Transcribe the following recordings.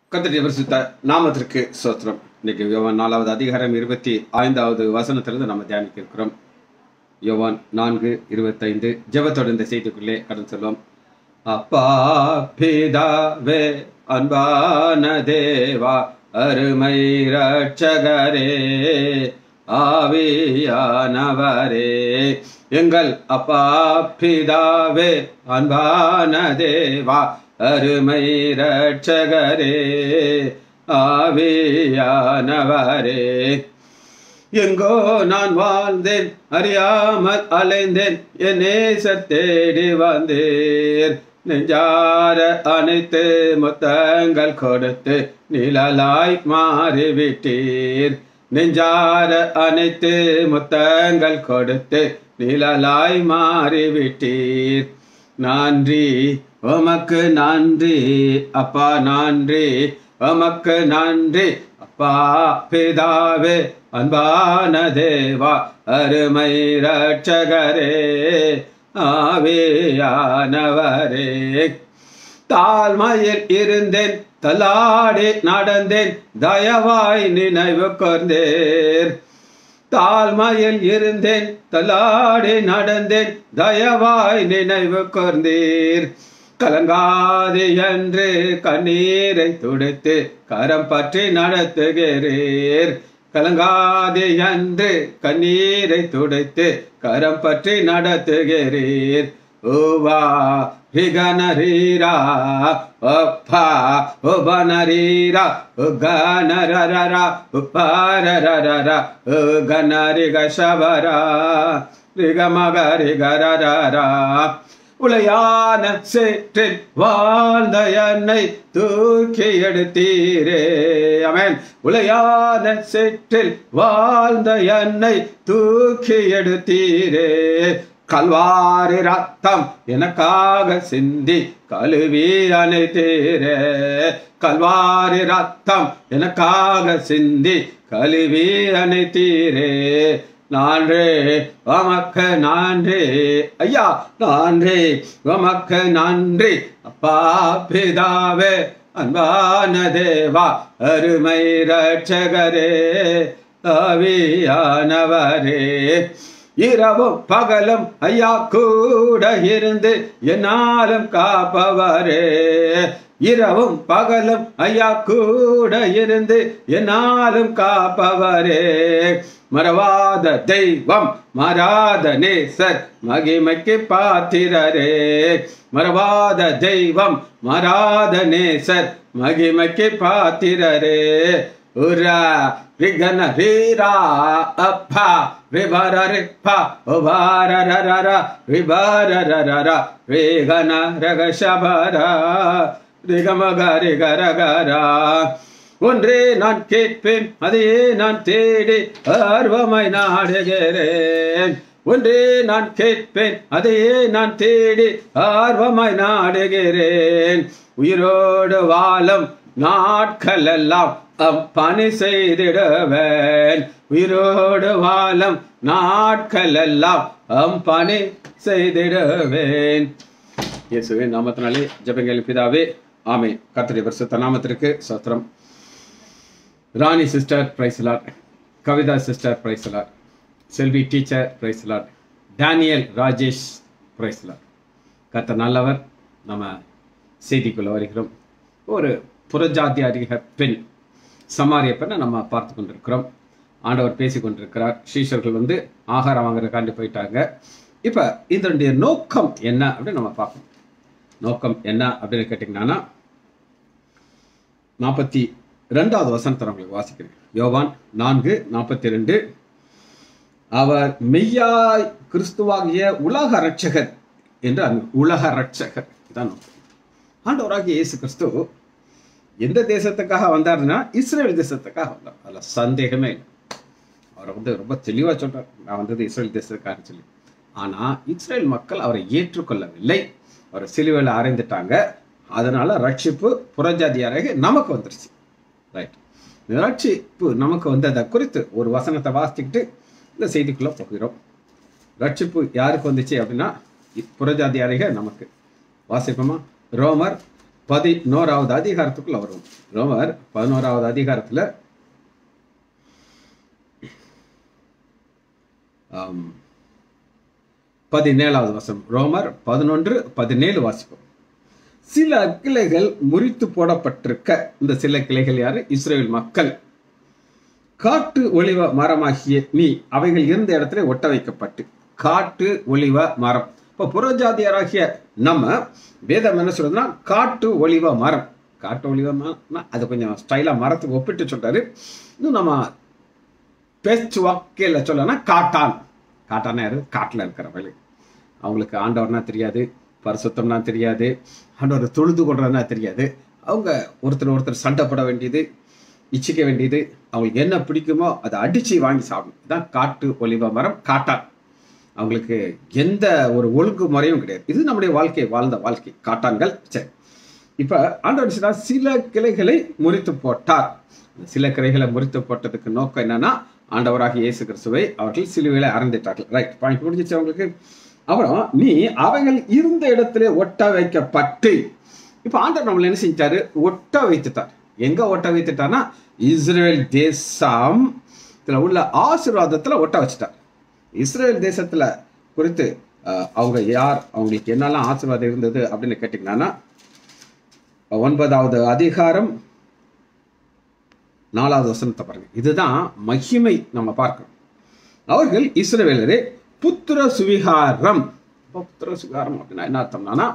கர்த்தருடைய பரிசுத்த நாமத்திற்கு சோத்திரம் இன்னைக்கு யோவான் நாலாவது அதிகாரம் இருபத்தி ஐந்தாவது வசனத்திலிருந்து நம்ம தியானிக்க இருக்கிறோம் யோவான் நான்கு இருபத்தைந்து ஜெபத்தோட இந்த செய்திக்குள்ளே கடன் செல்வோம் அப்பா பிதாவே அன்பான தேவா அருமை ரட்சகரே ஆவியானவரே எங்கள் அப்பா பிதாவே அன்பான தேவா அருமை ரட்சகரே ஆவியானவரே எங்கோ நான் வாழ்ந்தேன் அறியாமல் அலைந்தேன் என் நேசர் தேடி வந்தேன் நெஞ்சார அனைத்து முத்தங்கள் கொடுத்து நிழலாய் மாறிவிட்டீர் நெஞ்சார அனைத்து முத்தங்கள் கொடுத்து நிழலாய் மாறிவிட்டீர் நன்றி உமக்கு நன்றி அப்பா நன்றி உமக்கு நன்றி அப்பா பிதாவே அன்பான தேவா அருமை ரட்சகரே ஆவியானவரே தாழ்மையில் இருந்தேன் தலாடி நடந்தேன் தயவாய் நினைவு கொண்டேர் தாழ்மையில் இருந்தேன் தலாடி நடந்தேன் தயவாய் நினைவு கொண்டீர் கலங்காது என்று கண்ணீரை துடைத்து கரம் பற்றி நடத்துகிறீர் கலங்காது என்று கண்ணீரை துடைத்து கரம் பற்றி நடத்துகிறீர் ஓவா ரிகனரீரா ஒப்பா உபனரீரா உகனரரரா உப்பாரரரரா உகனரிக சபரா ரிகமக ரிகரரரா உளையான சேற்றில் வாழ்ந்த என்னை தூக்கி எடுத்தீரே அமேன் உளையான சேற்றில் வாழ்ந்த என்னை தூக்கி எடுத்தீரே கல்வாரி ரத்தம் எனக்காக சிந்தி கழுவி அணைத்தீரே கல்வாரி ரத்தம் எனக்காக சிந்தி கழுவி அணைத்தீரே நான்றே உமக்கு நன்றி ஐயா நன்றி உமக்கு நன்றி அப்பா பிதாவே அன்பான தேவா அருமை ரட்சகரே ஆவியானவரே இரவும் பகலும் ஐயா கூட இருந்து என்னாலும் காப்பவரே இரவும் பகலும் ஐயா கூட இருந்து என்னாலும் காப்பவரே மறவாத தெய்வம் மறாத நேசர் மகிமைக்கு பாத்திரரே மறவாத தெய்வம் மறாத நேசர் மகிமைக்கு பாத்திரரே உரா ரிகன ரீரா அப்பா ரிபர ரிப்பா உபாரரரர ரிபரரரர ரிகன ரகசபரா ரிகமக ரிகரகரா ஒன்றே நான் கேட்பேன் அதையே நான் தேடி ஆர்வமாய் நாடுகிறேன் ஒன்றே நான் கேட்பேன் அதையே நான் தேடி ஆர்வமாய் நாடுகிறேன் உயிரோடு வாழும் நாட்கள் எல்லாம் பணி செய்திடுவேன் உயிரோடு வாழும் நாட்கள் எல்லாம் அம் பணி செய்திடுவேன் இயேசுவின் நாமத்தினாலே ஜபங்கள் பிதாவே ஆமே கர்த்தருடைய பரிசுத்த நாமத்திற்கு சத்திரம் Rani sister praise Lord Kavitha sister praise Lord Selvi teacher praise Lord Daniel Rajesh praise Lord கர்த்தர் நல்லவர் நம்ம செய்திக்குள்ள வருகிறோம் ஒரு புறஜாத்தியாரிக பெண் சமாரிய பெண்ணை நம்ம பார்த்து கொண்டிருக்கிறோம் ஆண்டவர் பேசி கொண்டிருக்கிறார் ஸ்ரீஷர்கள் வந்து ஆகாரம் வாங்குறதுக்காண்டி போயிட்டாங்க இப்போ இதனுடைய நோக்கம் என்ன அப்படின்னு நம்ம பார்க்கணும் நோக்கம் என்ன அப்படின்னு கேட்டிங்கன்னா நாற்பத்தி ரெண்டாவது வசனத்தை நான் உங்களுக்கு வாசிக்கிறேன் யோவான் நான்கு நாற்பத்தி ரெண்டு அவர் மெய்யாய் கிறிஸ்துவாகிய உலக ரட்சகர் என்று அந்த உலக ரட்சகர் இதான் நோக்கம் ஆண்டவராகிய இயேசு கிறிஸ்து எந்த தேசத்துக்காக வந்தாருன்னா இஸ்ரேல் தேசத்துக்காக வந்தார் அதில் சந்தேகமே இல்லை அவரை வந்து ரொம்ப தெளிவாக சொல்றார் நான் வந்தது இஸ்ரேல் தேசத்துக்காக சொல்லி ஆனால் இஸ்ரேல் மக்கள் அவரை ஏற்றுக்கொள்ளவில்லை அவரை சிலுவையில் அறைந்துட்டாங்க அதனால ரட்சிப்பு புறஜாதியாராக நமக்கு வந்துருச்சு ரைட் இந்த ரட்சிப்பு நமக்கு வந்ததை குறித்து ஒரு வசனத்தை வாசிச்சுக்கிட்டு இந்த செய்திக்குள்ளே போகிறோம் ரட்சிப்பு யாருக்கு வந்துச்சு அப்படின்னா புறஜாதியாரிக நமக்கு வாசிப்போமா ரோமர் பதினோராவது அதிகாரத்துக்குள்ள வரும் ரோமர் பதினோராவது அதிகாரத்துல ஆம், பதினேழாவது வசனம் ரோமர் பதினொன்று பதினேழு வாசிப்போம் சில கிளைகள் முறித்து போடப்பட்டிருக்க இந்த சில கிளைகள் யாரு இஸ்ரேல் மக்கள் காட்டு ஒளிவ மரமாகிய நீ அவைகள் இருந்த இடத்துல ஒட்ட வைக்கப்பட்டு காட்டு ஒளிவ மரம் இப்போ புறஜாதியராகிய நம்ம வேதம் என்ன சொல்றதுன்னா காட்டு ஒளிவ மரம் காட்டு ஒளிவ மரம்னா அது கொஞ்சம் ஸ்டைலா மரத்துக்கு ஒப்பிட்டு சொல்றாரு இன்னும் நம்ம பேச்சு வாக்கையில் சொல்லனா காட்டான் காட்டானா யாரு காட்டில் இருக்கிறவங்க அவங்களுக்கு ஆண்டவர்னா தெரியாது பரிசுத்தம்னா தெரியாது ஆண்டவர் தொழுது கொள்றதுனா தெரியாது அவங்க ஒருத்தர் ஒருத்தர் சண்டை போட வேண்டியது இச்சிக்க வேண்டியது அவங்களுக்கு என்ன பிடிக்குமோ அதை அடிச்சு வாங்கி சாப்பிடும் இதான் காட்டு ஒலிவ மரம் காட்டான் அவங்களுக்கு எந்த ஒரு ஒழுங்கு முறையும் கிடையாது இது நம்முடைய வாழ்க்கை வாழ்ந்த வாழ்க்கை காட்டான்கள் சரி இப்ப ஆண்டவர் சொல்றார், சில கிளைகளை முறித்து போட்டார் அந்த சில கிளைகளை முறித்து போட்டதுக்கு நோக்கம் என்னன்னா ஆண்டவராக இயேசு கிறிஸ்துவை அவர்கள் சிலுவையில அறந்துட்டார்கள் ரைட் பாயிண்ட் முடிஞ்சிச்சு அவங்களுக்கு அப்புறம் நீ அவைகள் இருந்த இடத்திலே ஒட்ட வைக்கப்பட்டு இப்ப ஆண்டவர் நம்மள என்ன செஞ்சாரு ஒட்ட வைத்துட்டார் எங்க ஒட்ட வைத்துட்டார்னா இஸ்ரேல் தேசம் இதுல உள்ள ஆசீர்வாதத்துல ஒட்ட வச்சுட்டார் இஸ்ரேல் தேசத்துல குறித்து அஹ், அவங்க யார் அவங்களுக்கு என்னெல்லாம் ஆசீர்வாதம் இருந்தது அப்படின்னு கேட்டீங்கன்னா ஒன்பதாவது அதிகாரம் நாலாவது வசனத்தை பாருங்க இதுதான் மகிமை நம்ம பார்க்கிறோம் அவர்கள் இஸ்ரவேலரே புத்திர சுவிகாரம் அப்ப புத்திர சுவிகாரம் அப்படின்னா என்ன அர்த்தம்னா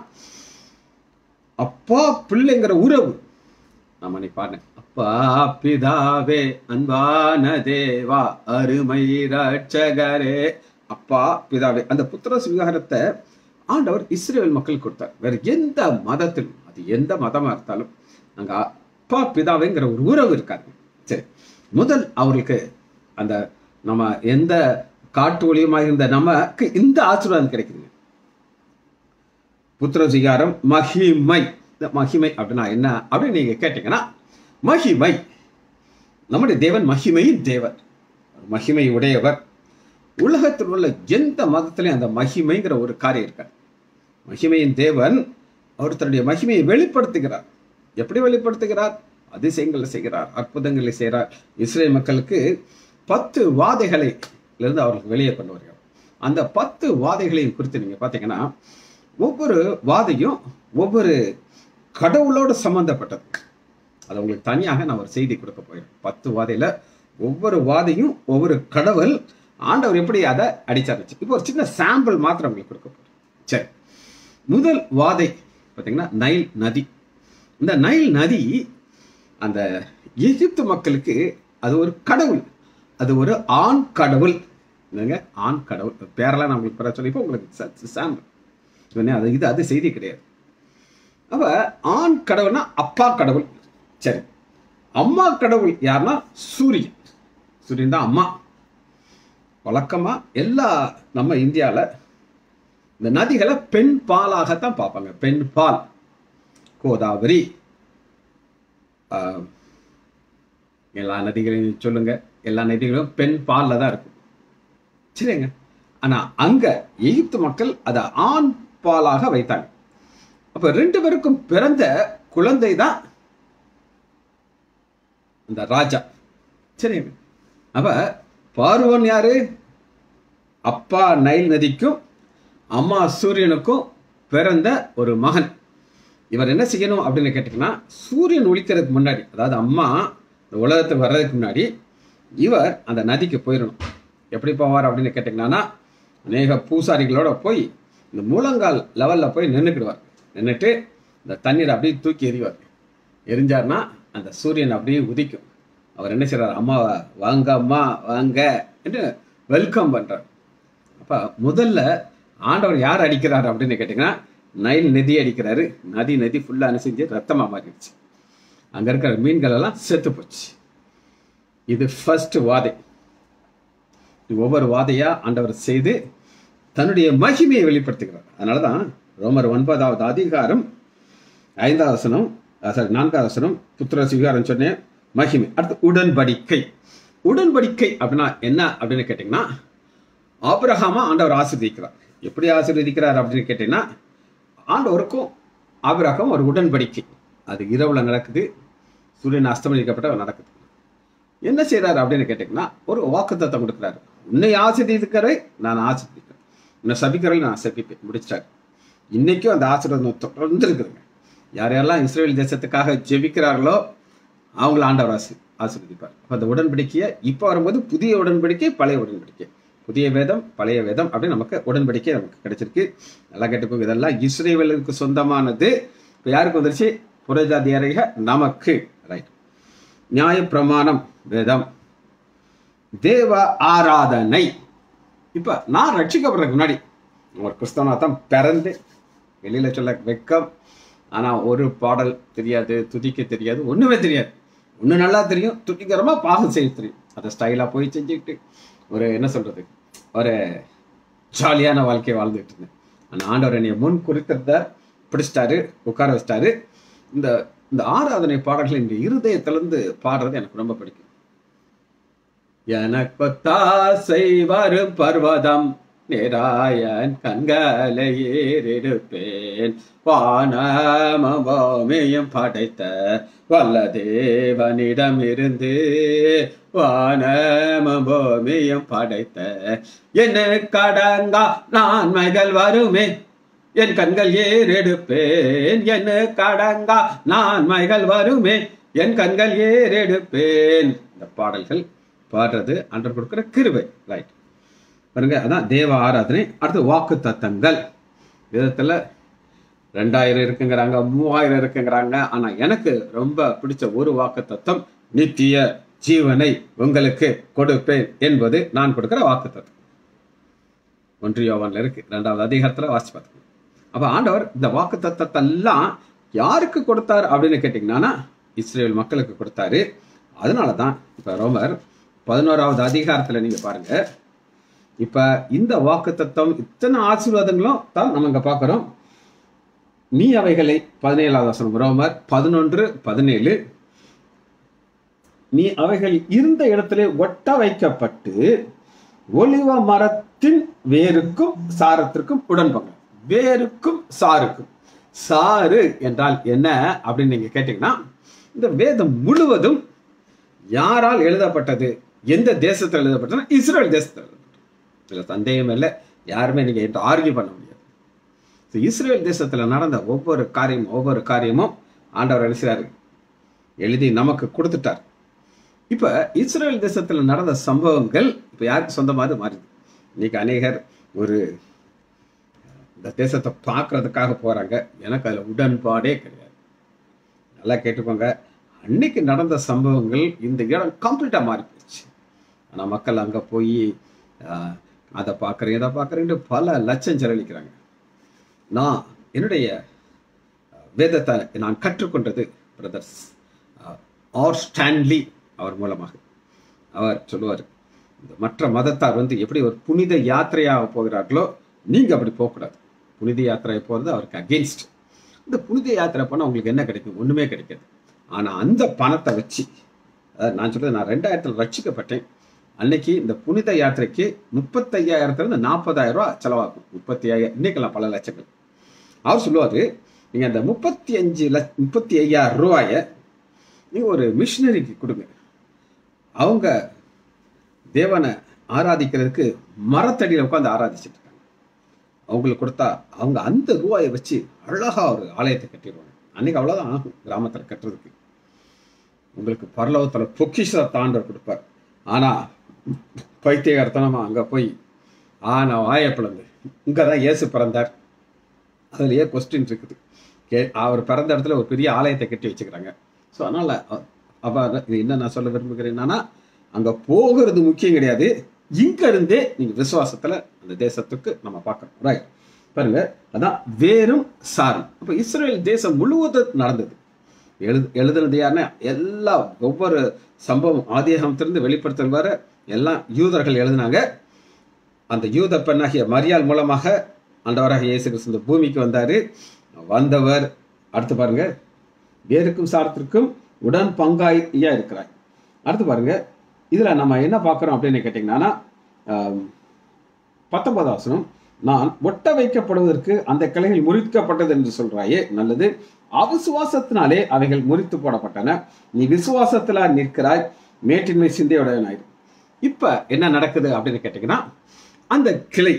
அப்பா பிள்ளைங்கிற உறவு நம்ம நீ பாருங்க அப்பா பிதாவே அன்பான தேவா அருமை ரட்சகரே அப்பா பிதாவே அந்த புத்திர சுவிகாரத்தை ஆண்டவர் இஸ்ரேல் மக்கள் கொடுத்தார் வேற எந்த மதத்திலும் அது எந்த மதமா இருந்தாலும் அங்க அப்பா பிதாவேங்கிற ஒரு உறவு இருக்காது சரி முதல் அவர்களுக்கு அந்த நம்ம எந்த காட்டு ஒளியுமாக இருந்த நமக்கு இந்த ஆசீர்வாதம் கிடைக்குதுங்க புத்திரசிகாரம் மகிமை இந்த மகிமை அப்படின்னா என்ன அப்படின்னு நீங்க கேட்டீங்கன்னா மகிமை நம்முடைய தேவன் மகிமையின் தேவன் மகிமை உடையவர் உலகத்தில் உள்ள எந்த மதத்திலையும் அந்த மகிமைங்கிற ஒரு காரியம் இருக்காது மகிமையின் தேவன் அவர் தன்னுடைய மகிமையை வெளிப்படுத்துகிறார் எப்படி வெளிப்படுத்துகிறார் அதிசயங்களை செய்கிறார் அற்புதங்களை செய்கிறார் இஸ்ரேல் மக்களுக்கு பத்து வாதைகளை இருந்து அவர்களுக்கு வெளியே கொண்டு வருகிறார் அந்த பத்து வாதைகளையும் குறித்து நீங்க பார்த்தீங்கன்னா ஒவ்வொரு வாதையும் ஒவ்வொரு கடவுளோடு சம்பந்தப்பட்டது அது உங்களுக்கு தனியாக நான் ஒரு செய்தி கொடுக்க போயிடும் பத்து வாதையில ஒவ்வொரு வாதையும் ஒவ்வொரு கடவுள் ஆண்டவர் எப்படி அதை அடிச்சாருச்சு இப்போ ஒரு சின்ன சாம்பிள் மாத்திரம் உங்களுக்கு கொடுக்க போறேன் சரி முதல் வாதை பார்த்தீங்கன்னா நைல் நதி இந்த நைல் நதி அந்த எகிப்து மக்களுக்கு அது ஒரு கடவுள் அது ஒரு ஆண் கடவுள் என்னங்க ஆண் கடவுள் பேரெல்லாம் நான் உங்களுக்கு பெற சொல்லிப்போ உங்களுக்கு சாம்பிள் இவனே அது இது அது செய்தி கிடையாது அப்ப ஆண் கடவுள்னா அப்பா கடவுள் சரி அம்மா கடவுள் யாருன்னா சூரியன் சூரியன் தான் அம்மா வழக்கமா எல்லா நம்ம இந்தியால இந்த நதிகளை பெண் பாலாகத்தான் பார்ப்பாங்க பெண் பால் கோதாவரி ஆஹ், எல்லா நதிகளையும் சொல்லுங்க எல்லா நதிகளும் பெண் பால்ல தான் இருக்கும் சரிங்க ஆனா அங்க எகிப்து மக்கள் அதை ஆண் பாலாக வைத்தாங்க அப்ப ரெண்டு பேருக்கும் பிறந்த குழந்தை தான் இந்த ராஜா சரிங்க அப்ப பார்வன் யாரு அப்பா நைல் நதிக்கும் அம்மா சூரியனுக்கும் பிறந்த ஒரு மகன் இவர் என்ன செய்யணும் அப்படின்னு கேட்டிங்கன்னா சூரியன் ஒழிக்கிறதுக்கு முன்னாடி அதாவது அம்மா இந்த உலகத்துக்கு வர்றதுக்கு முன்னாடி இவர் அந்த நதிக்கு போயிடணும் எப்படி போவார் அப்படின்னு கேட்டிங்கன்னா அநேக பூசாரிகளோட போய் இந்த முழங்கால் லெவலில் போய் நின்றுக்கிடுவார் நின்றுட்டு இந்த தண்ணீரை அப்படியே தூக்கி எறிவார் எரிஞ்சார்னா அந்த சூரியன் அப்படியே உதிக்கும் அவர் என்ன செய்றார் அம்மாவை வாங்க அம்மா வாங்க என்று வெல்கம் பண்றார் அப்ப முதல்ல ஆண்டவர் யார் அடிக்கிறார் அப்படின்னு கேட்டீங்கன்னா நைல் நதி அடிக்கிறாரு நதி நதி ஃபுல்லா அனுசரிஞ்சு ரத்தமா மாறிடுச்சு அங்க இருக்கிற மீன்கள் எல்லாம் செத்து போச்சு இது ஃபர்ஸ்ட் வாதை இது ஒவ்வொரு வாதையா ஆண்டவர் செய்து தன்னுடைய மகிமையை வெளிப்படுத்துகிறார் அதனாலதான் ரோமர் ஒன்பதாவது அதிகாரம் ஐந்தாவது வசனம் சாரி நான்காவது வசனம் புத்திர சிகாரம் சொன்னேன் மகிமை அடுத்து உடன்படிக்கை உடன்படிக்கை அப்படின்னா என்ன அப்படின்னு கேட்டிங்கன்னா ஆபிரகாமா ஆண்டவர் ஆசீர்வதிக்கிறார் எப்படி ஆசீர்வதிக்கிறார் அப்படின்னு கேட்டீங்கன்னா ஆண்டவருக்கும் ஆபிரகாம் ஒரு உடன்படிக்கை அது இரவுல நடக்குது சூரியன் அஸ்தமனிக்கப்பட்ட நடக்குது என்ன செய்றாரு அப்படின்னு கேட்டீங்கன்னா ஒரு வாக்குத்தத்தம் கொடுக்குறாரு உன்னை ஆசிரியக்கிறதை நான் ஆசிரியக்கிறேன் உன்னை சபிக்கிறதை நான் சபிப்பேன் முடிச்சிட்டாரு இன்னைக்கும் அந்த ஆசீர்வாதம் தொடர்ந்து இருக்குதுங்க யார் யாரெல்லாம் இஸ்ரேல் தேசத்துக்காக ஜெபிக்கிறார்களோ அவங்கள ஆண்டவர் ஆசி ஆசீர்வதிப்பார் அப்ப அந்த உடன்படிக்கையை இப்போ வரும்போது புதிய உடன்படிக்கை பழைய உடன்படிக்கை புதிய வேதம் பழைய வேதம் அப்படின்னு நமக்கு உடன்படிக்கை நமக்கு கிடைச்சிருக்கு நல்லா கேட்டுக்கோங்க இதெல்லாம் இஸ்ரேவேலுக்கு சொந்தமானது இப்போ யாருக்கு வந்துருச்சு புறஜாதியாரைக நமக்கு ரைட் நியாய பிரமாணம் வேதம் தேவ ஆராதனை இப்ப நான் ரட்சிக்கப்படுறதுக்கு முன்னாடி ஒரு கிறிஸ்தவனா தான் பிறந்து வெளியில சொல்ல வெக்கம் ஆனா ஒரு பாடல் தெரியாது துதிக்க தெரியாது ஒண்ணுமே தெரியாது ஒண்ணு நல்லா தெரியும் துதிகரமா பாகம் செய்ய தெரியும் அதை ஸ்டைலா போய் செஞ்சுக்கிட்டு ஒரு என்ன சொல்றது ஒரு ஜாலியான வாழ்க்கையை வாழ்ந்துட்டு இருந்தேன் ஆனா ஆண்டவர் என்னைய முன் குறித்திருந்த பிடிச்சிட்டாரு உட்கார வச்சிட்டாரு இந்த இந்த ஆராதனை பாடல்கள் இந்த இருதயத்திலிருந்து பாடுறது எனக்கு ரொம்ப பிடிக்கும் எனக்கு தாசை வரும் பர்வதம் நேராயன் கண்களை ஏறெடுப்பேன் வானமபூமியும் படைத்த வல்ல தேவனிடம் இருந்து வானமபூமியும் படைத்த என்ன கடங்கா நான்மைகள் வருமே என் கண்கள் ஏறெடுப்பேன் என்ன கடங்கா நான்மைகள் வருமே என் கண்கள் ஏறெடுப்பேன் இந்த பாடல்கள் பாடுறது அன்றர் கொடுக்கிற கிருபை ரைட் பாருங்க அதான் தேவ ஆராதனை அடுத்து வாக்கு தத்தங்கள் விதத்துல ரெண்டாயிரம் இருக்குங்கிறாங்க மூவாயிரம் இருக்குங்கிறாங்க ஆனா எனக்கு ரொம்ப பிடிச்ச ஒரு வாக்கு தத்தம் நித்திய ஜீவனை உங்களுக்கு கொடுப்பேன் என்பது நான் கொடுக்கிற வாக்கு தத்தம் ஒன்று யோவான்ல இருக்கு ரெண்டாவது அதிகாரத்துல வாசிச்சு பார்த்துக்கணும் அப்ப ஆண்டவர் இந்த வாக்கு தத்தத்தெல்லாம் யாருக்கு கொடுத்தார் அப்படின்னு கேட்டீங்கன்னா இஸ்ரேல் மக்களுக்கு கொடுத்தாரு அதனாலதான் இப்ப ரோமர் பதினோராவது அதிகாரத்துல நீங்க பாருங்க இப்ப இந்த வாக்கு தத்துவம் இத்தனை ஆசீர்வாதங்களும் தான் நம்ம இங்க பார்க்கிறோம் நீ அவைகளை பதினேழாவது வசனம் ரோமர் பதினொன்று பதினேழு நீ அவைகள் இருந்த இடத்திலே ஒட்ட வைக்கப்பட்டு ஒலிவ மரத்தின் வேருக்கும் சாரத்திற்கும் உடன்பங்க வேருக்கும் சாருக்கும் சாறு என்றால் என்ன அப்படின்னு நீங்க கேட்டீங்கன்னா இந்த வேதம் முழுவதும் யாரால் எழுதப்பட்டது எந்த தேசத்தில் எழுதப்பட்டதுன்னா இஸ்ரேல் தேசத்தில் எழுதப்பட்டது இதுல சந்தேகம் இல்லை யாருமே நீங்க என்கிட்ட ஆர்கியூ பண்ண முடியாது So, இஸ்ரேல் தேசத்துல நடந்த ஒவ்வொரு காரியமும் ஒவ்வொரு காரியமும் ஆண்டவர் எழுசுறாரு எழுதி நமக்கு கொடுத்துட்டார் இப்ப இஸ்ரேல் தேசத்துல நடந்த சம்பவங்கள் இப்ப யாருக்கு சொந்தமாக மாறுது இன்னைக்கு அநேகர் ஒரு இந்த தேசத்தை பார்க்கறதுக்காக போறாங்க எனக்கு அதுல உடன்பாடே கிடையாது நல்லா கேட்டுக்கோங்க அன்னைக்கு நடந்த சம்பவங்கள் இந்த இடம் கம்ப்ளீட்டா மாறி போச்சு ஆனா மக்கள் அங்க போய் ஆஹ், அதை பார்க்குறேன் இதை பார்க்குறேன்ட்டு பல லட்சம் செலவழிக்கிறாங்க நான் என்னுடைய அஹ், வேதத்தை நான் கற்றுக்கொண்டது பிரதர்ஸ் ஆர் ஸ்டான்லி அவர் மூலமாக அவர் சொல்லுவார் இந்த மற்ற மதத்தார் வந்து எப்படி ஒரு புனித யாத்திரையாக போகிறார்களோ நீங்க அப்படி போகக்கூடாது புனித யாத்திரை போகிறது அவருக்கு அகெயின்ஸ்ட் இந்த புனித யாத்திரை போனால் உங்களுக்கு என்ன கிடைக்கும் ஒண்ணுமே கிடைக்காது ஆனா அந்த பணத்தை வச்சு அதாவது நான் சொல்றது நான் ரெண்டாயிரத்துல ரட்சிக்கப்பட்டேன் அன்னைக்கு இந்த புனித யாத்திரைக்கு முப்பத்தையாயிரத்துல இருந்து நாற்பதாயிரம் ரூபாய் செலவாகும் முப்பத்தி ஐயாயிரம் இன்னைக்கெல்லாம் பல லட்சங்கள் அவர் சொல்லுவாரு நீங்க அந்த முப்பத்தி அஞ்சு லட்ச முப்பத்தி ஐயாயிரம் ரூபாய நீங்க ஒரு மிஷினரிக்கு கொடுங்க அவங்க தேவனை ஆராதிக்கிறதுக்கு மரத்தடியில் உட்காந்து ஆராதிச்சிட்டு இருக்காங்க அவங்களுக்கு கொடுத்தா அவங்க அந்த ரூபாயை வச்சு அழகா ஒரு ஆலயத்தை கட்டிடுவாங்க அன்னைக்கு அவ்வளவுதான் ஆகும் கிராமத்துல கட்டுறதுக்கு உங்களுக்கு பரலோகத்துல பொக்கிஷ தாண்டவர் கொடுப்பார் ஆனா பைத்தியகாரத்தனமா அங்க போய் ஆனா வாயை பிளந்து இங்கதான் இயேசு பிறந்தார் அதுலயே கொஸ்டின் இருக்குது கே அவர் பிறந்த இடத்துல ஒரு பெரிய ஆலயத்தை கட்டி வச்சுக்கிறாங்க ஸோ அதனால அ- அப்ப இது என்ன நான் சொல்ல விரும்புகிறேன்னா அங்க போகிறது முக்கியம் கிடையாது இங்க இருந்தே நீங்க விசுவாசத்துல அந்த தேசத்துக்கு நம்ம பார்க்கறோம் ரைட் பாருங்க அதான் வேரும் சாரும் அப்ப இஸ்ரேல் தேசம் முழுவதும் நடந்தது எழுது எழுதுனது யாருன்னா எல்லா ஒவ்வொரு சம்பவம் ஆதியாகமத்திலிருந்து வெளிப்படுத்தல் வர எல்லாம் யூதர்கள் எழுதினாங்க அந்த யூத பெண்ணாகிய மரியாள் மூலமாக ஆண்டவராக இயேசு கிறிஸ்து இந்த பூமிக்கு வந்தாரு வந்தவர் அடுத்து பாருங்க வேருக்கும் சாரத்திற்கும் உடன் பங்காயா இருக்கிறார் அடுத்து பாருங்க இதுல நம்ம என்ன பார்க்கிறோம் அப்படின்னு கேட்டீங்கன்னா ஆம், பத்தொன்பதாம் வசனம் நான் ஒட்ட வைக்கப்படுவதற்கு அந்த கிளைகள் முறிக்கப்பட்டது என்று சொல்றாயே நல்லது அவிசுவாசத்தினாலே அவைகள் முறித்து போடப்பட்டன நீ விசுவாசத்துல நிற்கிறாய் மேட்டின்மை சிந்தையுடையனாயிரு இப்ப என்ன நடக்குது அப்படின்னு கேட்டீங்கன்னா அந்த கிளை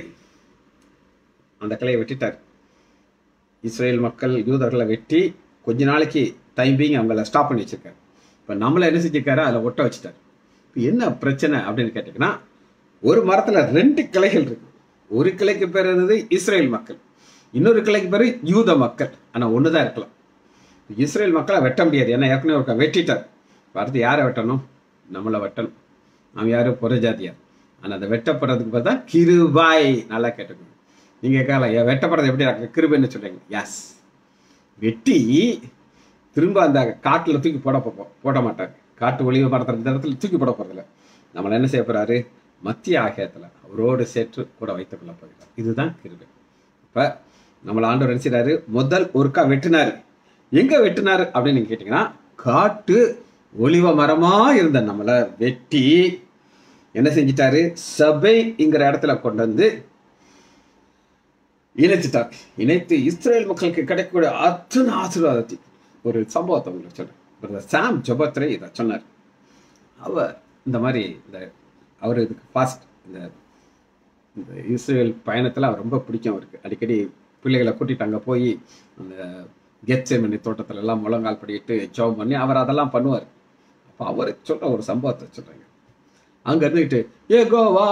அந்த கிளையை வெட்டிட்டார் இஸ்ரேல் மக்கள் யூதர்களை வெட்டி கொஞ்ச நாளைக்கு டைம்பிங் அவங்கள ஸ்டாப் பண்ணி வச்சிருக்காரு இப்போ நம்மளை என்ன செஞ்சிருக்காரு அதில் ஒட்ட வச்சுட்டார் இப்போ என்ன பிரச்சனை அப்படின்னு கேட்டிங்கன்னா ஒரு மரத்தில் ரெண்டு கிளைகள் இருக்கு ஒரு கிளைக்கு பேர் என்னது இஸ்ரேல் மக்கள் இன்னொரு கிளைக்கு பேர் யூத மக்கள் ஆனால் ஒன்று தான் இருக்கலாம் இஸ்ரேல் மக்களை வெட்ட முடியாது ஏன்னா ஏற்கனவே ஒருக்க வெட்டிட்டார் இப்ப அடுத்து யாரை வெட்டணும் நம்மளை வெட்டணும் நாம் யாரும் புறஜாதியார் ஆனால் அந்த வெட்டப்படுறதுக்கு பார்த்தா கிருபாய் நல்லா கேட்டுக்கணும் நீங்கள் கேட்கலாம் "ஏன் வெட்டப்படுறது எப்படி இருக்கு கிருபைன்னு சொல்றீங்க எஸ் வெட்டி திரும்ப அந்த காட்டில் தூக்கி போட போ- போட மாட்டார் காட்டு ஒளிவு மரத்தில் இந்த இடத்துல தூக்கி போட போறதில்ல நம்மளை என்ன செய்ய போறாரு மத்திய ஆகியத்தில் அவரோடு சேர்த்து கூட வைத்துக் கொள்ள போகிறார் இதுதான் கிருபை இப்ப நம்மள ஆண்டவர் என்ன செய்றாரு முதல் ஒருக்கா வெட்டினாரு எங்க வெட்டினாரு அப்படின்னு நீங்க கேட்டீங்கன்னா காட்டு ஒளிவ மரமா இருந்த நம்மளை வெட்டி என்ன செஞ்சிட்டாரு சபைங்கிற இடத்துல கொண்டு வந்து இணைச்சிட்டார் இணைத்து இஸ்ரேல் மக்களுக்கு கிடைக்கக்கூடிய அத்தனை ஆசீர்வாதத்தை ஒரு சம்பவத்தை உங்களுக்கு சொல்றேன் பிரதர் சாம் ஜொபத்ரே இதை சொன்னார் அவர் இந்த மாதிரி இந்த அவர் இதுக்கு ஃபாஸ்ட் இந்த இந்த இஸ்ரேல் பயணத்தில் அவர் ரொம்ப பிடிக்கும் அவருக்கு அடிக்கடி பிள்ளைகளை கூட்டிட்டு அங்கே போய் அந்த கெட்சேமனி தோட்டத்துல எல்லாம் முழங்கால் படிட்டு ஜெபம் பண்ணி அவர் அதெல்லாம் பண்ணுவார் அப்போ அவர் சொல்ற ஒரு சம்பவத்தை சொல்றாங்க அங்கே இருந்துக்கிட்டு ஏ கோவா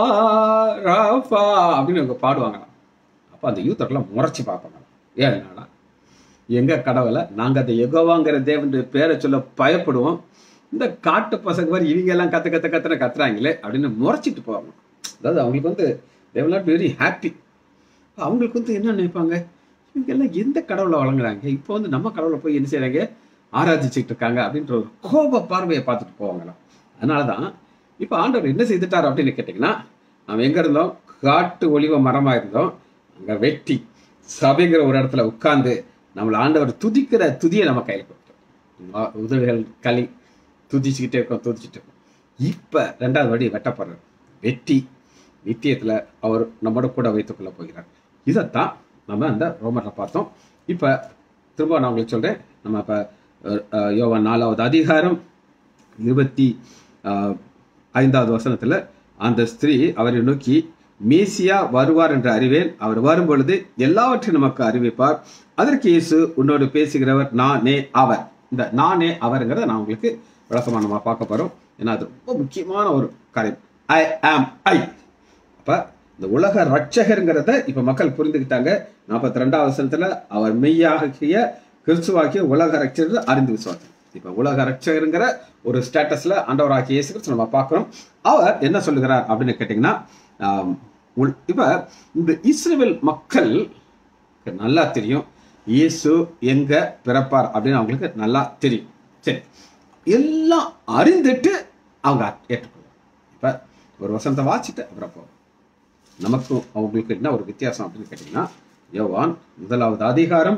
ராஃபா அப்படின்னு அவங்க பாடுவாங்களாம் அப்போ அந்த யூத்தர்லாம் முறைச்சி பார்ப்பாங்க ஏன் என்னடா எங்க கடவுளை நாங்க அந்த எகோவாங்கிற தேவன் பேரை சொல்ல பயப்படுவோம் இந்த காட்டு பசங்க மாதிரி இவங்க எல்லாம் கத்து கத்து கத்துன கத்துறாங்களே அப்படின்னு முறைச்சிட்டு போவாங்க அதாவது அவங்களுக்கு வந்து தேவ் நாட் வெரி ஹாப்பி அவங்களுக்கு வந்து என்ன நினைப்பாங்க இவங்க எல்லாம் எந்த கடவுளை வழங்குறாங்க இப்போ வந்து நம்ம கடவுளை போய் என்ன செய்றாங்க ஆராதிச்சுட்டு இருக்காங்க அப்படின்ற ஒரு கோப பார்வையை பார்த்துட்டு போவாங்களாம் அதனால தான் இப்போ ஆண்டவர் என்ன செய்துட்டார் அப்படின்னு கேட்டிங்கன்னா நம்ம எங்க இருந்தோம் காட்டு ஒளிவ மரமா இருந்தோம் அங்க வெட்டி சபைங்கிற ஒரு இடத்துல உட்கார்ந்து நம்மளை ஆண்டவர் துதிக்கிற துதியை நம்ம கையில் கொடுத்தோம் உதவிகள் களி துதிச்சுக்கிட்டே இருக்கோம் துதிச்சுட்டு இருக்கோம் இப்ப ரெண்டாவது வடி வெட்டப்படுறார் வெட்டி நித்தியத்துல அவர் நம்மோட கூட வைத்துக்கொள்ள போகிறார் இதைத்தான் நம்ம அந்த ரோமர்ல பார்த்தோம் இப்ப திரும்ப நான் உங்களுக்கு சொல்றேன் நம்ம இப்ப அஹ், அஹ், யோவான் நாலாவது அதிகாரம் இருபத்தி ஆஹ், ஐந்தாவது வசனத்துல அந்த ஸ்திரீ அவரை நோக்கி மேசியா வருவார் என்று அறிவேன் அவர் வரும் பொழுது எல்லாவற்றையும் நமக்கு அறிவிப்பார் அதற்கு இயேசு உன்னோடு பேசுகிறவர் நானே அவர் இந்த நானே அவர்ங்கிறத நான் உங்களுக்கு விளக்கமா நம்ம பார்க்க போறோம் ஏன்னா அது ரொம்ப முக்கியமான ஒரு காரியம் ஐ ஆம் ஐ அப்ப இந்த உலக ரட்சகருங்கிறத இப்ப மக்கள் புரிந்துக்கிட்டாங்க நாற்பத்தி ரெண்டாவது வசனத்துல அவர் மெய்யாகிய கிறிஸ்துவாகிய உலக ரட்சகர் அறிந்து விசுவாசம் இப்ப உலக ரட்சகருங்கிற ஒரு ஸ்டேட்டஸ்ல ஆண்டவராகிய இயேசு கிறிஸ்து நம்ம பார்க்கிறோம் அவர் என்ன சொல்லுகிறார் அப்படின்னு கேட்டீங்கன்னா ஆம், உள்- இப்ப இந்த இஸ்ரேல் மக்கள் நல்லா தெரியும் இயேசு எங்க பிறப்பார் அப்படின்னு அவங்களுக்கு நல்லா தெரியும் சரி எல்லாம் அறிந்துட்டு அவங்க ஏற்றுக்கொள்ளும் இப்ப ஒரு வசனத்தை வாசிட்டு அப்புறம் போவோம் நமக்கும் அவங்களுக்கு என்ன ஒரு வித்தியாசம் அப்படின்னு கேட்டீங்கன்னா யோவான் முதலாவது அதிகாரம்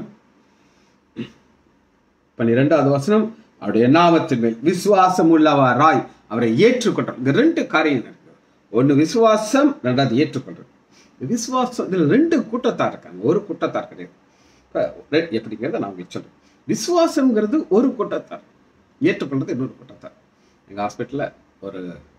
பன்னிரெண்டாவது வசனம் அவருடைய நாமத்தின் மேல் விசுவாசம் உள்ளவராய் அவரை ஏற்றுக்கொண்டார் இந்த ரெண்டு காரியம் இருக்கு ஒன்னு விசுவாசம் ரெண்டாவது ஏற்றுக்கொள்றது இந்த விசுவாசம் இதுல ரெண்டு கூட்டத்தார் இருக்காங்க ஒரு கூட்டத்தார் கிடையாது இப்ப ரெ- எப்படிங்கிறத நான் உங்களுக்கு சொல்றேன் விசுவாசம்ங்கிறது ஒரு கூட்டத்தார் ஏற்றுக்கொள்றது இன்னொரு கூட்டத்தார் எங்க ஹாஸ்பிட்டல்ல ஒரு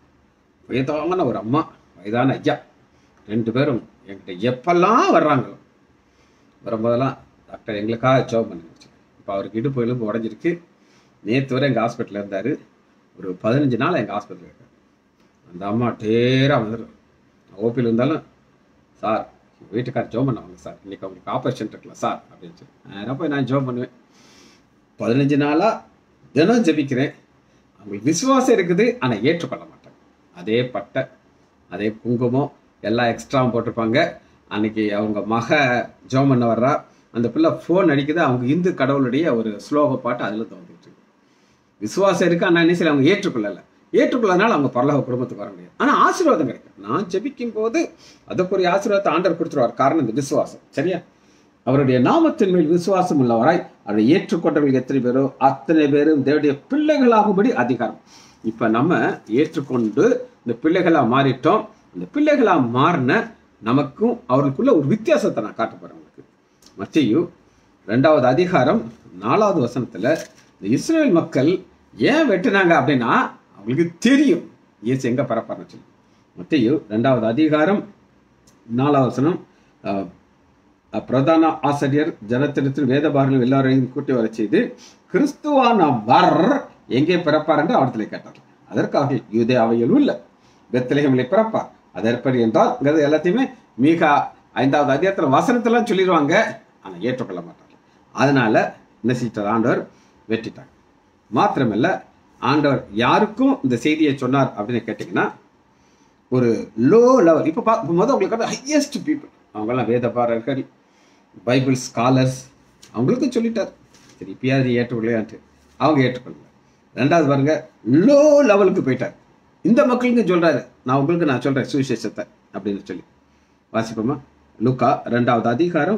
வயதான ஒரு அம்மா வயதான ஐயா ரெண்டு பேரும் என்கிட்ட எப்பெல்லாம் வர்றாங்களோ வரும்போதெல்லாம் டாக்டர் எங்களுக்காக ஜோப் பண்ணி இப்போ அவருக்கு இடுப்பு எலும்பு உடஞ்சிருக்கு நேற்று வரை எங்கள் ஹாஸ்பிட்டலில் இருந்தார் ஒரு பதினஞ்சு நாள் எங்கள் ஹாஸ்பிட்டலில் இருக்கார் அந்த அம்மா டேராக வந்துடும் ஓபியில் இருந்தாலும் சார் வீட்டுக்கார் ஜோம் பண்ணுவாங்க சார் இன்னைக்கு அவங்களுக்கு ஆப்ரேஷன் இருக்கலாம் சார் அப்படின்னு சொல்லி நேராக போய் நான் ஜோம் பண்ணுவேன் பதினஞ்சு நாளாக தினம் ஜெபிக்கிறேன் அவங்களுக்கு விசுவாசம் இருக்குது ஆனால் ஏற்றுக்கொள்ள மாட்டாங்க அதே பட்டை அதே குங்குமம் எல்லாம் எக்ஸ்ட்ராவும் போட்டிருப்பாங்க அன்னைக்கு அவங்க மக ஜோம் பண்ண வர்றா அந்த பிள்ளை ஃபோன் அடிக்குது அவங்க இந்து கடவுளுடைய ஒரு ஸ்லோக பாட்டு அதில் தோன்றிட்டு இருக்கு விசுவாசம் இருக்கு ஆனால் என்ன செய்யல அவங்க ஏற்றுக்கொள்ளல ஏற்றுக்கொள்ளனால அவங்க பரலோக குடும்பத்துக்கு வர முடியாது ஆனால் ஆசீர்வாதம் கிடைக்கும் நான் ஜெபிக்கும் போது அதுக்குரிய ஆசீர்வாதத்தை ஆண்டவர் கொடுத்துருவார் காரணம் இந்த விசுவாசம் சரியா அவருடைய நாமத்தின் மேல் விசுவாசம் உள்ளவராய் அவரை ஏற்றுக்கொண்டவர்கள் எத்தனை பேரோ அத்தனை பேரும் தேவனுடைய பிள்ளைகளாகும்படி அதிகாரம் இப்ப நம்ம ஏற்றுக்கொண்டு இந்த பிள்ளைகளா மாறிட்டோம் இந்த பிள்ளைகளா மாறின நமக்கும் அவர்களுக்குள்ள ஒரு வித்தியாசத்தை நான் காட்ட போறேன் உங்களுக்கு மத்தியு ரெண்டாவது அதிகாரம் நாலாவது வசனத்துல இந்த இஸ்ரேல் மக்கள் ஏன் வெட்டுனாங்க அப்படின்னா அவங்களுக்கு தெரியும் இயேசு எங்க பரப்பாருன்னு சொல்லி மத்தேயு ரெண்டாவது அதிகாரம் நாலாவது வசனம் அஹ், அஹ், பிரதான ஆசிரியர் ஜனத்திடத்தில் வேதபாரர்கள் எல்லாரையும் கூட்டி வரச் செய்து கிறிஸ்துவான வர் எங்கே பிறப்பார் என்று அவர்களை கேட்டார் அதற்காக யூதே அவையில் உள்ள பெத்லஹேமிலே பிறப்பார் அதற்படி என்றால் இங்கிறது எல்லாத்தையுமே மிக ஐந்தாவது அதிகாரத்துல வசனத்தெல்லாம் சொல்லிடுவாங்க ஆனா ஏற்றுக்கொள்ள மாட்டாங்க அதனால என்ன செஞ்சிட்டார் ஆண்டவர் வெட்டிட்டாங்க மாத்திரமல்ல ஆண்டவர் யாருக்கும் இந்த செய்தியை சொன்னார் அப்படின்னு கேட்டிங்கன்னா ஒரு லோ லெவல் இப்போ பா இப்போ முதல் உங்களுக்கு ஹையஸ்ட் பீப்புள் அவங்கெல்லாம் வேதபாரர்கள் பைபிள் ஸ்காலர்ஸ் அவங்களுக்கும் சொல்லிட்டார் சரி இப்பயாவது ஏற்றுக்கொள்ளையான்ட்டு அவங்க ஏற்றுக்கொள்ளல ரெண்டாவது பாருங்க லோ லெவலுக்கு போயிட்டார் இந்த மக்களுக்கு சொல்றாரு நான் உங்களுக்கு நான் சொல்றேன் சுவிசேஷத்தை அப்படின்னு சொல்லி வாசிப்போமா லூக்கா ரெண்டாவது அதிகாரம்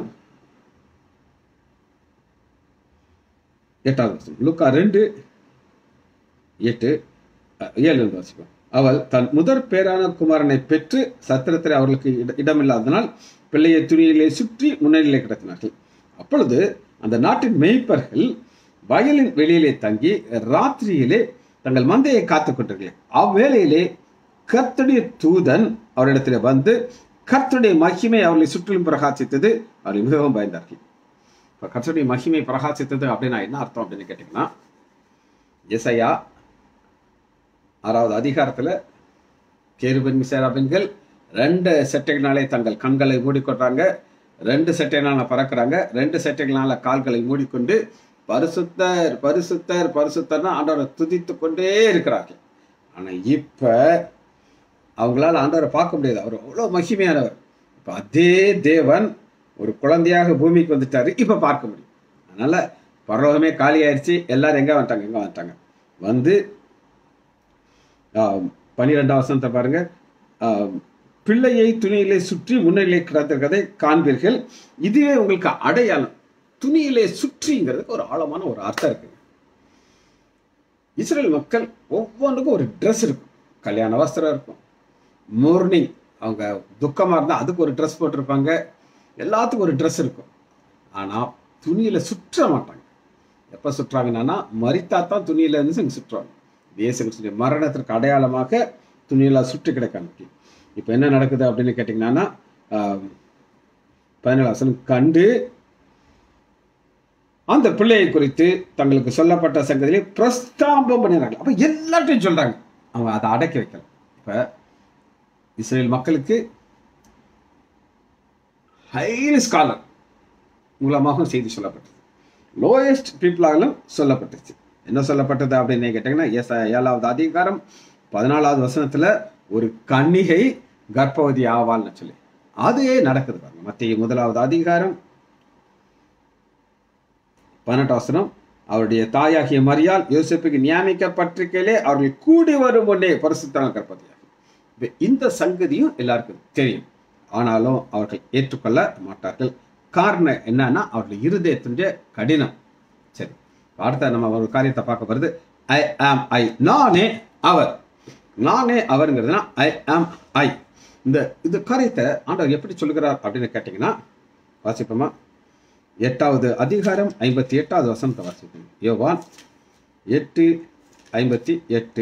எட்டாவது வசனம் லூக்கா ரெண்டு எட்டு அஹ், ஏழு இருந்து வாசிப்போம் அவள் தன் முதற் பேரான குமாரனை பெற்று சத்திரத்தில் அவர்களுக்கு இட- இடமில்லாதனால் பிள்ளையை துணியிலே சுற்றி முன்னணியிலே கிடத்தினார்கள் அப்பொழுது அந்த நாட்டின் மேய்ப்பர்கள் வயலின் வெளியிலே தங்கி ராத்திரியிலே தங்கள் மந்தையை காத்துக் கொண்டார்கள் அவ்வேளையிலே கர்த்தருடைய தூதன் அவரிடத்தில் வந்து கர்த்தருடைய மகிமை அவர்களை சுற்றிலும் பிரகாசித்தது அவர்கள் மிகவும் பயந்தார்கள் இப்போ கர்த்தருடைய மகிமை பிரகாசித்தது அப்படின்னா என்ன அர்த்தம் அப்படின்னு கேட்டிங்கன்னா எசையா ஆறாவது அதிகாரத்துல கேருபன் மிசேராபின்கள் ரெண்டு செட்டைகளாலே தங்கள் கண்களை மூடிக்கொள்றாங்க ரெண்டு செட்டைகளால பறக்குறாங்க ரெண்டு செட்டைகளால கால்களை மூடிக்கொண்டு பரிசுத்தர் பரிசுத்தர் பரிசுத்தர்னா ஆண்டவரை துதித்து கொண்டே இருக்கிறார்கள் ஆனா இப்ப அவங்களால ஆண்டவரை பார்க்க முடியாது அவர் அவ்வளவு மகிமையானவர் இப்ப அதே தேவன் ஒரு குழந்தையாக பூமிக்கு வந்துட்டாரு இப்ப பார்க்க முடியும் அதனால பரலோகமே காலி ஆயிடுச்சு எல்லாரும் எங்க வந்துட்டாங்க எங்க வந்துட்டாங்க வந்து ஆம், பன்னிரெண்டாம் வசனத்தை பாருங்க ஆம், பிள்ளையை துணியிலே சுற்றி முன்னிலை கிடந்திருக்கதை காண்பீர்கள் இதுவே உங்களுக்கு அடையாளம் துணியிலே சுற்றிங்கிறதுக்கு ஒரு ஆழமான ஒரு அர்த்தம் இருக்கு இஸ்ரேல் மக்கள் ஒவ்வொன்றுக்கும் ஒரு ட்ரெஸ் இருக்கும் கல்யாண வஸ்திரம் இருக்கும் மார்னிங் அவங்க துக்கமா இருந்தா அதுக்கு ஒரு ட்ரெஸ் போட்டிருப்பாங்க எல்லாத்துக்கும் ஒரு ட்ரெஸ் இருக்கும் ஆனா துணியில சுற்ற மாட்டாங்க எப்ப சுற்றுறாங்கன்னா மரித்தா தான் துணியில இருந்து இங்க சுற்றுவாங்க இயேசு கிறிஸ்துடைய மரணத்திற்கு அடையாளமாக துணியில சுற்றி கிடக்காங்க இப்போ என்ன நடக்குது அப்படின்னு கேட்டிங்கன்னா பதினேழு வசனம் கண்டு அந்த பிள்ளையை குறித்து தங்களுக்கு சொல்லப்பட்ட சங்கதியிலே பிரஸ்தாபம் பண்ணிடுறாங்க அப்ப எல்லாத்தையும் சொல்றாங்க அவங்க அதை அடக்கி வைக்கல இப்ப இஸ்ரேல் மக்களுக்கு ஹைலி ஸ்காலர் மூலமாக செய்தி சொல்லப்பட்டது லோயஸ்ட் பீப்புளாலும் சொல்லப்பட்டுச்சு என்ன சொல்லப்பட்டது அப்படின்னு கேட்டீங்கன்னா எஸ் ஏழாவது அதிகாரம் பதினாலாவது வசனத்துல ஒரு கன்னிகை கர்ப்பவதி ஆவாள்னு சொல்லி அதே நடக்குது பாருங்க மத்திய முதலாவது அதிகாரம் பதினெட்டாம் வசனம் அவருடைய தாயாகிய மரியாள் யோசிப்புக்கு நியமிக்கப்பட்டிருக்கையிலே அவர்கள் கூடி வரும் முன்னே பரிசுத்தன கர்ப்பதியாகும் இப்ப இந்த சங்கதியும் எல்லாருக்கும் தெரியும் ஆனாலும் அவர்கள் ஏற்றுக்கொள்ள மாட்டார்கள் காரணம் என்னன்னா அவர்கள் இருதயத்தினுடைய கடினம் சரி அடுத்த நம்ம ஒரு காரியத்தை பார்க்க வருது ஐ ஆம் ஐ நானே அவர் நானே அவருங்கிறதுனா ஐ ஆம் ஐ இந்த இந்த காரியத்தை ஆண்டவர் எப்படி சொல்லுகிறார் அப்படின்னு கேட்டிங்கன்னா வாசிப்போமா எட்டாவது அதிகாரம் ஐம்பத்தி எட்டாவது வசனத்தை வாசிப்போம் யோவான் எட்டு ஐம்பத்தி எட்டு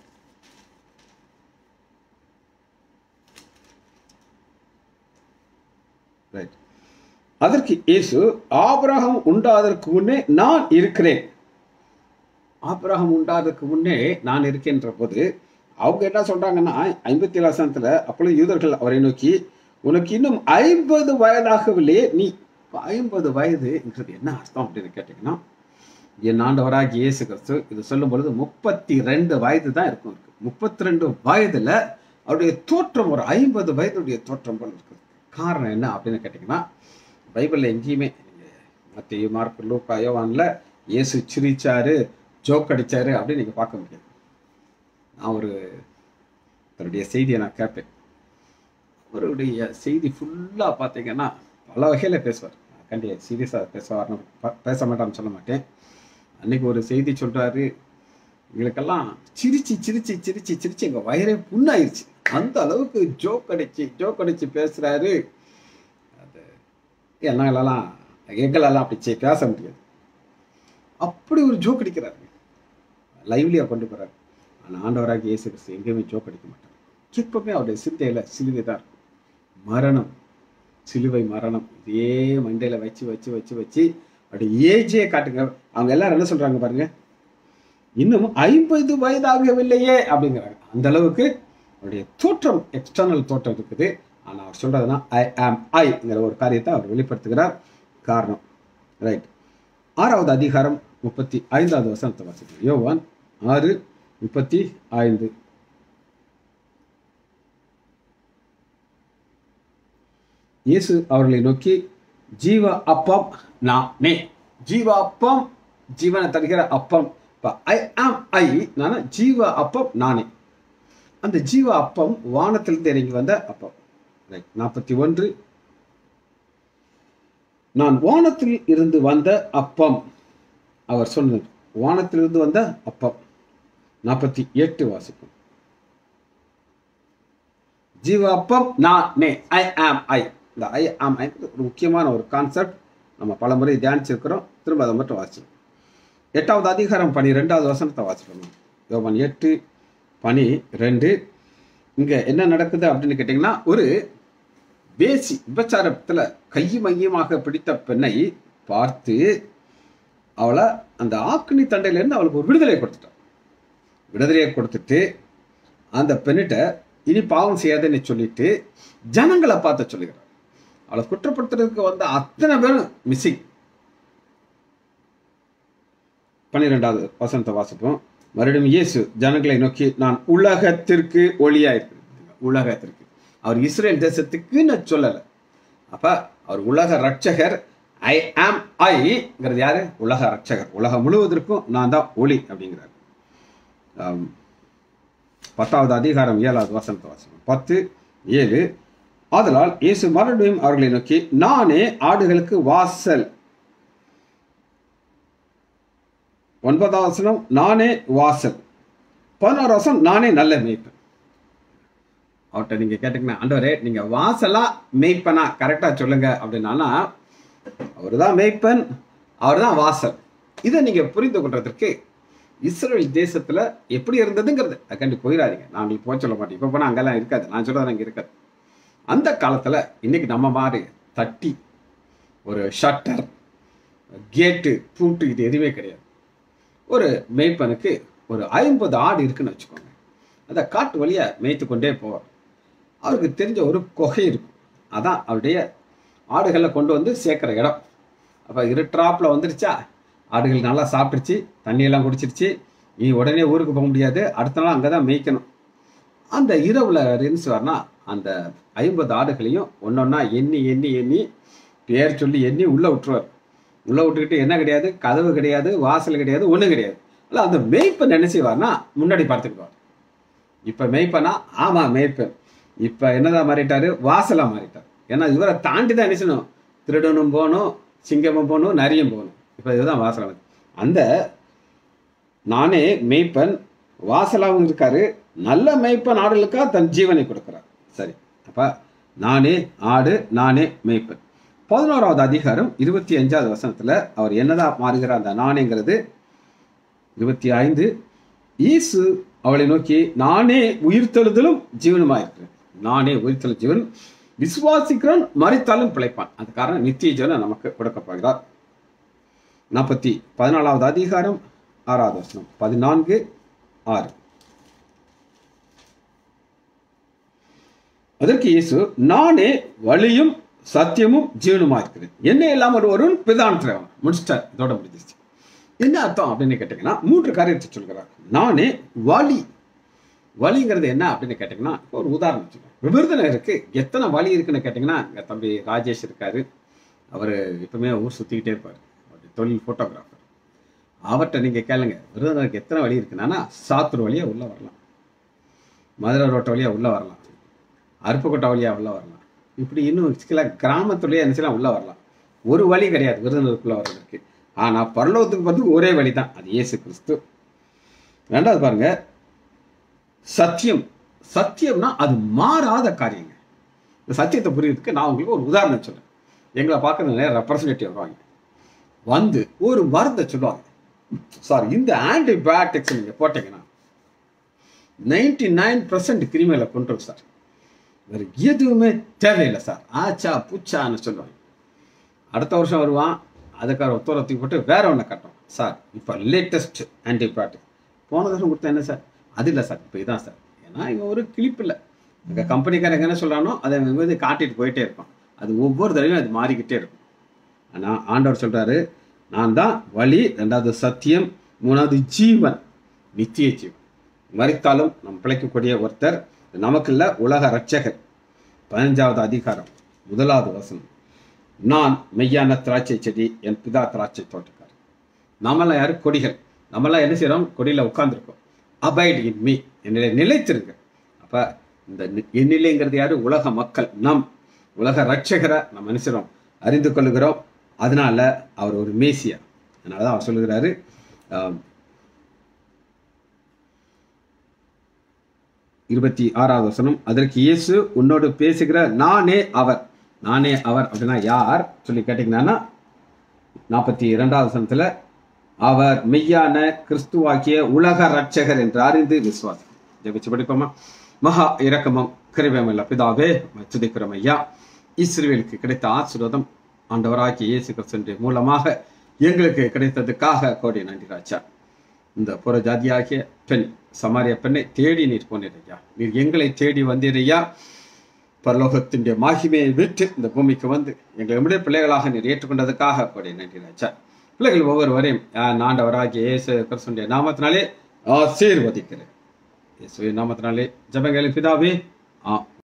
ரைட் அதற்கு இயேசு ஆபிரகாம் உண்டாதற்கு முன்னே நான் இருக்கிறேன் ஆபிரகாம் உண்டாதற்கு முன்னே நான் இருக்கின்ற போது அவங்க என்ன சொல்றாங்கன்னா ஐம்பத்தி ஏழு வசனத்துல அப்பொழுது யூதர்கள் அவரை நோக்கி உனக்கு இன்னும் ஐம்பது வயதாகவில்லையே நீ ஐம்பது வயதுங்கிறது என்ன அர்த்தம் அப்படின்னு கேட்டீங்கன்னா என் ஆண்டவராகிய இயேசு கிறிஸ்து இது சொல்லும் பொழுது முப்பத்தி ரெண்டு வயது தான் இருக்கும் இருக்கு முப்பத்தி ரெண்டு வயதுல அவருடைய தோற்றம் ஒரு ஐம்பது வயதுடைய தோற்றம் போல இருக்குது காரணம் என்ன அப்படின்னு கேட்டிங்கன்னா பைபிளில் எங்கேயுமே மத்திய மார்க் லூக்கா யோவான்ல இயேசு சிரிச்சாரு ஜோக் அடிச்சாரு அப்படின்னு நீங்க பார்க்க முடியாது நான் ஒரு தன்னுடைய செய்தியை நான் கேட்பேன் அவருடைய செய்தி ஃபுல்லாக பார்த்தீங்கன்னா பல வகையில் பேசுவார் கண்டி சீரியஸாக பேசுவார்னு ப- பேச மாட்டான்னு சொல்ல மாட்டேன் அன்னைக்கு ஒரு செய்தி சொல்றாரு எங்களுக்கெல்லாம் சிரிச்சு சிரிச்சு சிரிச்சு சிரிச்சு எங்க வயிறே புண்ணாயிருச்சு அந்த அளவுக்கு ஜோக் அடிச்சு ஜோக் அடிச்சு பேசுறாரு அது என்னாலலாம் எங்களாலாம் அப்படி செ- பேச முடியாது அப்படி ஒரு ஜோக் அடிக்கிறாரு லைவ்லியா கொண்டு போறாரு ஆனா ஆண்டவராக இயேசு கிறிஸ்து எங்கேயுமே ஜோக் அடிக்க மாட்டார் எப்பவுமே அவருடைய சிந்தையில சிலுவை தான் இருக்கும் மரணம் சிலுவை மரணம் இதே மண்டையில வச்சு வச்சு வச்சு வச்சு அப்படி ஏஜே காட்டுங்க அவங்க எல்லாரும் என்ன சொல்றாங்க பாருங்க இன்னும் ஐம்பது வயதாகவில்லையே அப்படிங்கிறாங்க அந்த அளவுக்கு அவருடைய தோற்றம் எக்ஸ்டர்னல் தோற்றம் இருக்குது ஆனா அவர் சொல்றதுன்னா ஐ ஆம் ஐங்கிற ஒரு காரியத்தை அவர் வெளிப்படுத்துகிறார் காரணம் ரைட் ஆறாவது அதிகாரம் முப்பத்தி ஐந்தாவது வசனத்தை வாசிக்கிறோம் யோவான் ஆறு முப்பத்தி ஐந்து இயேசு அவர்களை நோக்கி ஜீவ அப்பம் நானே ஜீவ அப்பம் ஜீவனை தருகிற அப்பம் ஐ ஆம் ஐ நான் ஜீவ அப்பம் நானே அந்த ஜீவ அப்பம் வானத்திலிருந்து இறங்கி வந்த அப்பம் ரைட் நாற்பத்தி ஒன்று நான் வானத்தில் இருந்து வந்த அப்பம் அவர் சொன்னது வானத்திலிருந்து வந்த அப்பம் நாற்பத்தி எட்டு வாசிப்போம் ஜீவ அப்பம் நானே ஐ ஆம் ஐ இந்த ஐ ஆம் ஐ ஒரு முக்கியமான ஒரு கான்செப்ட் நம்ம பல முறை தியானிச்சிருக்கிறோம் திரும்ப அதை மட்டும் வாசிப்போம் எட்டாவது அதிகாரம் பனி ரெண்டாவது வசனத்தை வாசிக்கணும் யோவான் எட்டு பனி ரெண்டு இங்க என்ன நடக்குது அப்படின்னு கேட்டிங்கன்னா ஒரு வேசி விபச்சாரத்துல கையும் மையமாக பிடித்த பெண்ணை பார்த்து அவளை அந்த ஆக்கினி தண்டையிலேருந்து அவளுக்கு ஒரு விடுதலை கொடுத்துட்டான் விடுதலையை கொடுத்துட்டு அந்த பெண்ணிட்ட இனி பாவம் செய்யாதுன்னு சொல்லிட்டு ஜனங்களை பார்த்து சொல்லுகிறார் அவளை குற்றப்படுத்துறதுக்கு வந்த அத்தனை பேரும் மிஸ்ஸிங் பன்னிரெண்டாவது வசனத்தை வாசிப்போம் மறுபடியும் இயேசு ஜனங்களை நோக்கி நான் உலகத்திற்கு ஒளியாயிருக்கிறேன் உலகத்திற்கு அவர் இஸ்ரேல் தேசத்துக்கு நான் சொல்லலை அப்ப அவர் உலக ரட்சகர் ஐ ஆம் ஐங்கிறது யாரு உலக ரட்சகர் உலகம் முழுவதற்கும் நான் தான் ஒளி அப்படிங்கிறார் ஆம். பத்தாவது அதிகாரம் ஏழாவது வசனத்தை வாசிப்போம் பத்து ஏழு ஆதலால் இயேசு மறுபடியும் அவர்களை நோக்கி நானே ஆடுகளுக்கு வாசல் ஒன்பதாவது வசனம் நானே வாசல் பதினோரு வசனம் நானே நல்ல மேய்ப்பன் அவர்கிட்ட நீங்க கேட்டீங்கன்னா ஆண்டவரே நீங்க வாசலா மேய்ப்பனா கரெக்டா சொல்லுங்க அப்படின்னா அவர் தான் மேய்ப்பன் அவர் தான் வாசல் இதை நீங்க புரிந்து கொள்றதற்கு இஸ்ரேல் தேசத்துல எப்படி இருந்ததுங்கிறது அதுக்காண்டி போயிடாதீங்க நான் உங்களுக்கு போக சொல்ல மாட்டேன் இப்போ போனால் அங்கெல்லாம் இருக்காது நான் சொல்றது அங்கே இருக்காது அந்த காலத்துல இன்னைக்கு நம்ம மாதிரி தட்டி ஒரு ஷட்டர் கேட்டு பூட்டு இது எதுவுமே கிடையாது ஒரு மேய்ப்பனுக்கு ஒரு ஐம்பது ஆடு இருக்குன்னு வச்சுக்கோங்க அந்த காட்டு வழியா மேய்த்து கொண்டே போவார் அவருக்கு தெரிஞ்ச ஒரு குகை இருக்கும் அதான் அவருடைய ஆடுகளை கொண்டு வந்து சேர்க்குற இடம் அப்போ இருட்ராப்பில் வந்துருச்சா ஆடுகள் நல்லா சாப்பிட்டுருச்சு தண்ணியெல்லாம் குடிச்சிருச்சு நீ உடனே ஊருக்கு போக முடியாது அடுத்த நாள் அங்கே தான் மேய்க்கணும் அந்த இரவில் இருந்துச்சுவார்னா அந்த ஐம்பது ஆடுகளையும் ஒன்றொன்னா எண்ணி எண்ணி எண்ணி பேர் சொல்லி எண்ணி உள்ளே விட்டுருவார் உள்ளே விட்டுக்கிட்டு என்ன கிடையாது கதவு கிடையாது வாசல் கிடையாது ஒன்றும் கிடையாது இல்லை அந்த மேய்ப்பன் என்ன செய்வார்னா முன்னாடி பார்த்துக்குவார் இப்போ மேய்ப்பனா ஆமாம் மேய்ப்பன் இப்போ என்னதான் மாறிட்டாரு வாசலாக மாறிட்டார் ஏன்னா இவரை தாண்டி தான் என்ன செய்யணும் திருடனும் போகணும் சிங்கமும் போகணும் நரியும் போகணும் இப்போ இதுதான் வாசலம் அந்த நானே மேய்ப்பன் வாசலாகவும் இருக்காரு நல்ல மேய்ப்பன் ஆடுகளுக்காக தன் ஜீவனை கொடுக்கிறார் சரி அப்ப நானே ஆடு நானே மேய்ப்பன் பதினோராவது அதிகாரம் இருபத்தி அஞ்சாவது வசனத்துல அவர் என்னதான் மாறுகிறார் அந்த நானேங்கிறது இருபத்தி ஐந்து இயேசு அவளை நோக்கி நானே உயிர்த்தெழுதலும் ஜீவனுமாயிருக்கிறேன் நானே உயிர்த்தெழு ஜீவன் விசுவாசிக்கிறவன் மறித்தாலும் பிழைப்பான் அது காரணம் நித்திய ஜீவன் நமக்கு கொடுக்கப்படுகிறார் நாற்பத்தி பதினாலாவது அதிகாரம் ஆறாவது வசனம் பதினான்கு ஆறு அதற்கு இயேசு நானே வழியும் சத்தியமும் ஜீவனுமா இருக்கிறேன் என்ன இல்லாமல் ஒருவன் பிதானத்தில் முடிச்சிட்டார் இதோட முடிஞ்சிருச்சு என்ன அர்த்தம் அப்படின்னு கேட்டீங்கன்னா மூன்று காரியத்தை சொல்கிறார் நானே வழி வழிங்கிறது என்ன அப்படின்னு கேட்டிங்கன்னா இப்போ ஒரு உதாரணம் வச்சுக்கோங்க விருதுநகருக்கு எத்தனை வழி இருக்குன்னு கேட்டிங்கன்னா எங்கள் தம்பி ராஜேஷ் இருக்காரு அவர் எப்பவுமே ஊர் சுற்றிக்கிட்டே இருப்பார் அவருடைய தொழில் ஃபோட்டோகிராஃபர் அவர்கிட்ட நீங்கள் கேளுங்க விருதுநகருக்கு எத்தனை வழி இருக்குன்னா சாத்தூர் வழியாக உள்ளே வரலாம் மதுரை ரோட்டு வழியாக உள்ளே வரலாம் அருப்புக்கோட்டை வழியாக உள்ளே வரலாம் இப்படி இன்னும் சில கிராமத்துலேயே என்ன செய்யலாம் உள்ளே வரலாம் ஒரு வழி கிடையாது விருதுநகருக்குள்ளே வர்றதுக்கு ஆனால் பரலோகத்துக்கு பார்த்து ஒரே வழி தான் அது இயேசு கிறிஸ்து ரெண்டாவது பாருங்க சத்தியம் சத்தியம்னா அது மாறாத காரியங்க இந்த சத்தியத்தை புரியறதுக்கு நான் உங்களுக்கு ஒரு உதாரணம் சொல்றேன் எங்களை பார்க்கறது நிறைய ரெப்ரசன்டேட்டிவ் வருவாங்க வந்து ஒரு வார்த்தை சொல்லுவாங்க சாரி இந்த ஆன்டிபயோட்டிக்ஸ் நீங்க போட்டீங்கன்னா நைன்டி நைன் பர்சன்ட் கிருமிகளை கொண்டுரும் சார் வேறு எதுவுமே தேவையில்லை சார் ஆச்சா புச்சான்னு சொல்லுவாங்க அடுத்த வருஷம் வருவான் அதுக்காக உத்தரத்துக்கு போட்டு வேற ஒன்று கட்டுறோம் சார் இப்போ லேட்டஸ்ட் ஆன்டிபயோட்டிக் போன வருஷம் கொடுத்தா என்ன சார் அது இல்லை சார் இப்போ இதான் சார் ஏன்னா இவன் ஒரு கிளிப்பு இல்லை எங்கள் கம்பெனிக்காரங்க என்ன சொல்கிறானோ அதை இவன் வந்து காட்டிட்டு போயிட்டே இருப்பான் அது ஒவ்வொரு தடவையும் அது மாறிக்கிட்டே இருக்கும் ஆனால் ஆண்டவர் சொல்கிறாரு நான் தான் வழி ரெண்டாவது சத்தியம் மூணாவது ஜீவன் நித்திய ஜீவன் மறித்தாலும் நம் பிழைக்கக்கூடிய ஒருத்தர் நமக்குள்ள உலக ரட்சகர் பதினஞ்சாவது அதிகாரம் முதலாவது வசனம் நான் மெய்யான திராட்சை செடி என் பிதா திராட்சை தோட்டக்கார் நாமெல்லாம் யாரு கொடிகள் நம்மெல்லாம் என்ன செய்றோம் கொடியில உட்கார்ந்துருக்கோம் அபைட் இன் மீ என்னிலே நிலைத்திருங்க அப்ப இந்த நி- என்னிலைங்கிறது யாரு உலக மக்கள் நம் உலக ரட்சகரை நம்ம என்ன செய்றோம் அறிந்து கொள்ளுகிறோம் அதனால அவர் ஒரு மேசியா அதனாலதான் அவர் சொல்லுகிறாரு ஆம், இருபத்தி ஆறாவது வசனம் அதற்கு இயேசு உன்னோடு பேசுகிற நானே அவர் நானே அவர் அப்படின்னா யார் சொல்லி கேட்டீங்கன்னா நாற்பத்தி இரண்டாவது வசனத்துல அவர் மெய்யான கிறிஸ்துவாக்கிய உலக ரட்சகர் என்று அறிந்து விசுவாசம் ஜெபிச்சு படிப்போமா மகா இரக்கமும் கிருபையுமுள்ள பிதாவே உம்மை துதிக்கிறோம் ஐயா இஸ்ரேலுக்கு கிடைத்த ஆசீர்வாதம் ஆண்டவராகிய இயேசு கிறிஸ்துவின் மூலமாக எங்களுக்கு கிடைத்ததுக்காக கோடி நன்றி ராஜா இந்த புற ஜாதியாகிய பெண் சமாரிய பெண்ணை தேடி நீர் போனீர் ஐயா நீர் எங்களை தேடி வந்தீர் ஐயா பரலோகத்தினுடைய மகிமையை விட்டு இந்த பூமிக்கு வந்து எங்களை நம்முடைய பிள்ளைகளாக நீர் ஏற்றுக்கொண்டதுக்காக கூட நன்றி ராஜா பிள்ளைகள் ஒவ்வொருவரையும் ஆஹ், ஆண்டவராகிய இயேசு கிறிஸ்துடைய நாமத்தினாலே ஆசீர்வதிக்கிறேன் இயேசுவின் நாமத்தினாலே ஜபங்களின் பிதாவே ஆ